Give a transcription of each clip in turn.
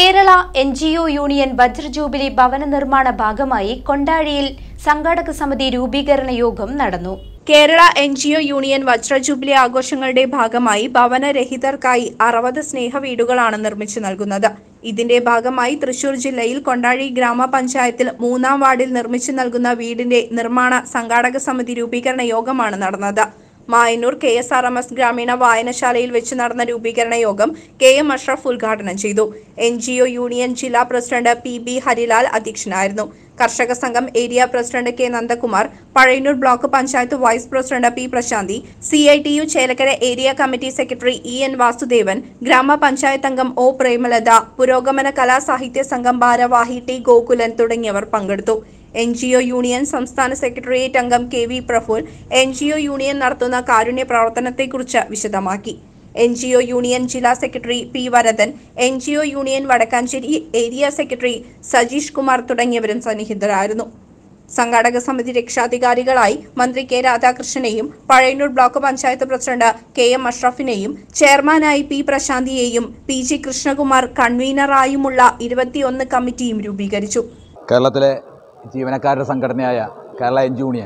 Kerala N G O union വജ്രജൂബിലി ഭവന നിർമ്മാണ ഭാഗമായി കൊണ്ടാഴിയിൽ സംഘാടക സമിതി രൂപീകരണ യോഗം നടന്നു Kerala N G O union വജ്ര ജൂബിലി ആഘോഷങ്ങളുടെ ഭാഗമായി ഭവനരഹിതർക്കായി അറുപത് സ്നേഹ വീടുകളാണ് നിർമ്മിച്ചു നൽകുന്നത് ഇതിന്റെ ഭാഗമായി തൃശൂർ ജില്ലയിൽ കൊണ്ടാഴി ഗ്രാമപഞ്ചായത്തിൽ മൂന്നാം വാർഡിൽ നിർമ്മിച്ചു നൽകുന്ന വീടിന്റെ നിർമ്മാണ സംഘാടക സമിതി രൂപീകരണ യോഗമാണ് നടന്നത് Mayannur K S R M S ഗ്രാമീണ വായനശാലയിൽ വെച്ച് നടന്ന രൂപീകരണ യോഗം കെ എം അഷ്റഫ് ഉദ്ഘാടനം ചെയ്തു എൻ ജി ഒ യൂണിയൻ ജില്ലാ പ്രസിഡന്റ് പി ബി ഹരിലാൽ അധ്യക്ഷനായിരുന്നു കർഷക സംഘം area president K Nandakumar Pazhayannur block panchayat vice president P Prashanthi C I T U Chelakkara area committee secretary E N Vasudevan ഗ്രാമപഞ്ചായത്ത് അംഗം ഒ പ്രേമലത പുരോഗമന കലാ സാഹിത്യ സംഘം ഭാരവാഹി ടി ഗോകുലൻ തുടങ്ങിയവർ പങ്കെടുത്തു എൻ ജി ഒ യൂണിയൻ സംസ്ഥാന സെക്രട്ടേറിയറ്റ് അംഗം K V Praphul N G O union നടത്തുന്ന കാരുണ്യ പ്രവർത്തനത്തെക്കുറിച്ച് വിശദമാക്കി എൻ ജി ഒ യൂണിയൻ ജില്ലാ secretary P Varadan N G O union Vadakkanchery area secretary Sajeesh Kumar തുടങ്ങിയവരും സന്നിഹിതരായിരുന്നു സംഘാടക സമിതി രക്ഷാധികാരികളായി മന്ത്രി കെ രാധാകൃഷ്ണനെയും Pazhayannur block panchayat president K M അഷ്റഫിനെയും ചെയർമാനായി പി പ്രശാന്തിയെയും പി ജി കൃഷ്ണകുമാർ കൺവീനറായുമുള്ള ഇരുപത്തിയൊന്ന് കമ്മിറ്റിയും രൂപീകരിച്ചു കേരളത്തിലെ ജീവനക്കാരുടെ സംഘടനയായ കേരള എൻ യൂണിയൻ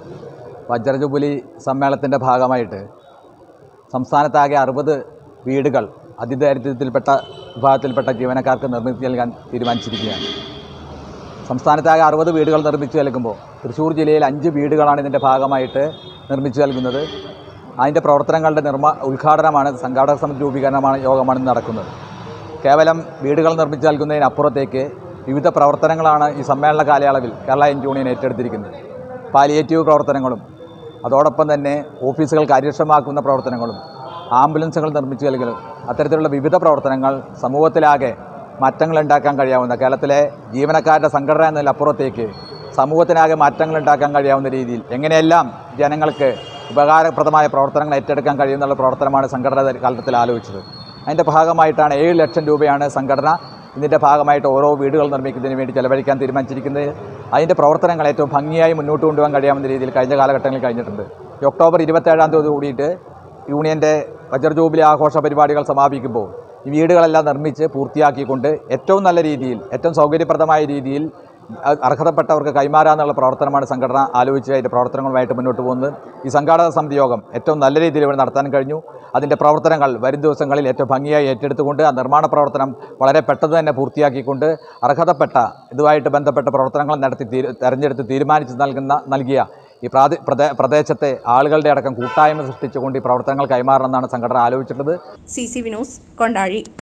വജ്രജുബലി സമ്മേളനത്തിൻ്റെ ഭാഗമായിട്ട് സംസ്ഥാനത്താകെ അറുപത് വീടുകൾ അതിദാരിദ്ര്യത്തിൽപ്പെട്ട വിഭാഗത്തിൽപ്പെട്ട ജീവനക്കാർക്ക് നിർമ്മിച്ച് നൽകാൻ തീരുമാനിച്ചിരിക്കുകയാണ് സംസ്ഥാനത്താകെ അറുപത് വീടുകൾ നിർമ്മിച്ചു നൽകുമ്പോൾ തൃശ്ശൂർ ജില്ലയിൽ അഞ്ച് വീടുകളാണ് ഇതിൻ്റെ ഭാഗമായിട്ട് നിർമ്മിച്ചു നൽകുന്നത് അതിൻ്റെ പ്രവർത്തനങ്ങളുടെ നിർമ്മാ ഉദ്ഘാടനമാണ് സംഘാടക സമിതി രൂപീകരണമാണ് യോഗമാണ് ഇന്ന് നടക്കുന്നത് കേവലം വീടുകൾ നിർമ്മിച്ചു നൽകുന്നതിനപ്പുറത്തേക്ക് വിവിധ പ്രവർത്തനങ്ങളാണ് ഈ സമ്മേളന കാലയളവിൽ കേരള എൻ യൂണിയൻ ഏറ്റെടുത്തിരിക്കുന്നത് പാലിയേറ്റീവ് പ്രവർത്തനങ്ങളും അതോടൊപ്പം തന്നെ ഓഫീസുകൾ കാര്യക്ഷമമാക്കുന്ന പ്രവർത്തനങ്ങളും ആംബുലൻസുകൾ നിർമ്മിച്ചു നൽകലും അത്തരത്തിലുള്ള വിവിധ പ്രവർത്തനങ്ങൾ സമൂഹത്തിലാകെ മാറ്റങ്ങൾ ഉണ്ടാക്കാൻ കഴിയാവുന്ന കേരളത്തിലെ ജീവനക്കാരുടെ സംഘടന എന്നതിലപ്പുറത്തേക്ക് സമൂഹത്തിനാകെ മാറ്റങ്ങൾ ഉണ്ടാക്കാൻ കഴിയാവുന്ന രീതിയിൽ എങ്ങനെയെല്ലാം ജനങ്ങൾക്ക് ഉപകാരപ്രദമായ പ്രവർത്തനങ്ങൾ ഏറ്റെടുക്കാൻ കഴിയുന്നുള്ള പ്രവർത്തനമാണ് സംഘടന കാലത്തിൽ ആലോചിച്ചത് അതിൻ്റെ ഭാഗമായിട്ടാണ് ഏഴ് ലക്ഷം രൂപയാണ് സംഘടന ഇതിൻ്റെ ഭാഗമായിട്ട് ഓരോ വീടുകൾ നിർമ്മിക്കുന്നതിന് വേണ്ടി ചെലവഴിക്കാൻ തീരുമാനിച്ചിരിക്കുന്നത് അതിൻ്റെ പ്രവർത്തനങ്ങൾ ഏറ്റവും ഭംഗിയായി മുന്നോട്ട് കൊണ്ടുപോകാൻ കഴിയാവുന്ന രീതിയിൽ കഴിഞ്ഞ കാലഘട്ടങ്ങളിൽ കഴിഞ്ഞിട്ടുണ്ട് ഈ ഒക്ടോബർ ഇരുപത്തേഴാം തീയതി കൂടിയിട്ട് യൂണിയൻ്റെ വജ്ര ജൂബിലി ആഘോഷ പരിപാടികൾ സമാപിക്കുമ്പോൾ ഈ വീടുകളെല്ലാം നിർമ്മിച്ച് പൂർത്തിയാക്കിക്കൊണ്ട് ഏറ്റവും നല്ല രീതിയിൽ ഏറ്റവും സൗകര്യപ്രദമായ രീതിയിൽ അ- അർഹതപ്പെട്ടവർക്ക് കൈമാറാന്നുള്ള പ്രവർത്തനമാണ് സംഘടന ആലോചിച്ച് അതിൻ്റെ പ്രവർത്തനങ്ങളുമായിട്ട് മുന്നോട്ട് പോകുന്നത് ഈ സംഘാടക സമിതി യോഗം ഏറ്റവും നല്ല രീതിയിൽ ഇവിടെ നടത്താൻ കഴിഞ്ഞു അതിൻ്റെ പ്രവർത്തനങ്ങൾ വരും ദിവസങ്ങളിൽ ഏറ്റവും ഭംഗിയായി ഏറ്റെടുത്തുകൊണ്ട് ആ നിർമ്മാണ പ്രവർത്തനം വളരെ പെട്ടെന്ന് തന്നെ പൂർത്തിയാക്കിക്കൊണ്ട് അർഹതപ്പെട്ട ഇതുമായിട്ട് ബന്ധപ്പെട്ട പ്രവർത്തനങ്ങൾ നടത്തി തീരു തെരഞ്ഞെടുത്ത് തീരുമാനിച്ച് നൽകുന്ന നൽകിയ ഈ പ്രാദേ പ്രദേ പ്രദേശത്തെ ആളുകളുടെ അടക്കം കൂട്ടായ്മ സൃഷ്ടിച്ചുകൊണ്ട് ഈ പ്രവർത്തനങ്ങൾ കൈമാറണമെന്നാണ് സംഘടന ആലോചിച്ചിട്ടുള്ളത് സി സി വിനോസ് കൊണ്ടാഴി